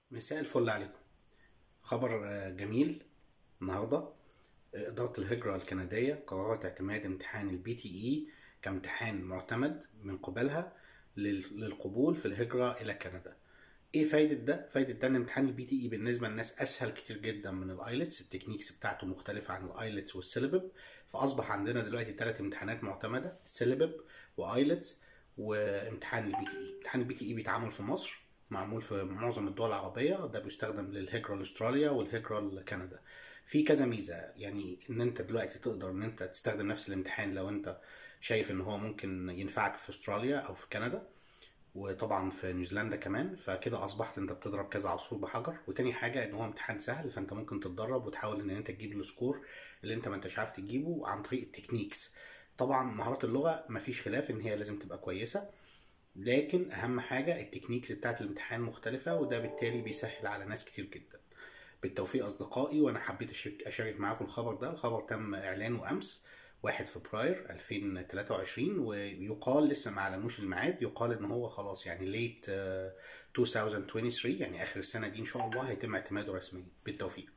مساء الفل عليكم خبر آه، جميل النهارده آه، إدارة الهجرة الكندية قررت اعتماد امتحان البي تي اي كامتحان معتمد من قبلها لل- للقبول في الهجرة إلى كندا. إيه فايدة ده؟ فايدة ده إن امتحان البي تي اي بالنسبة للناس أسهل كتير جدا من الآيلتس، التكنيكس بتاعته مختلفة عن الآيلتس والسيلبب، فأصبح عندنا دلوقتي ثلاث امتحانات معتمدة، سيلبب وآيلتس وامتحان البي تي اي. امتحان البي تي اي بيتعمل في مصر معمول في معظم الدول العربية ده بيستخدم للهجرة لاستراليا والهجرة لكندا في كذا ميزة يعني ان انت دلوقتي تقدر ان انت تستخدم نفس الامتحان لو انت شايف ان هو ممكن ينفعك في استراليا او في كندا وطبعا في نيوزيلندا كمان فكده اصبحت انت بتضرب كذا عصفور بحجر وتاني حاجة ان هو امتحان سهل فانت ممكن تتدرب وتحاول ان انت تجيب السكور اللي انت ما انتش عارف تجيبه عن طريق التكنيكس طبعا مهارات اللغة مفيش خلاف ان هي لازم تبقى كويسة لكن اهم حاجه التكنيكس بتاعت الامتحان مختلفه وده بالتالي بيسهل على ناس كتير جدا بالتوفيق اصدقائي وانا حبيت أشارك- اشارك معاكم الخبر ده الخبر تم اعلانه امس 1 فبراير 2023 ويقال لسه ما اعلنوش الميعاد يقال ان هو خلاص يعني ليت 2023 يعني اخر السنه دي ان شاء الله هيتم اعتماده رسميا بالتوفيق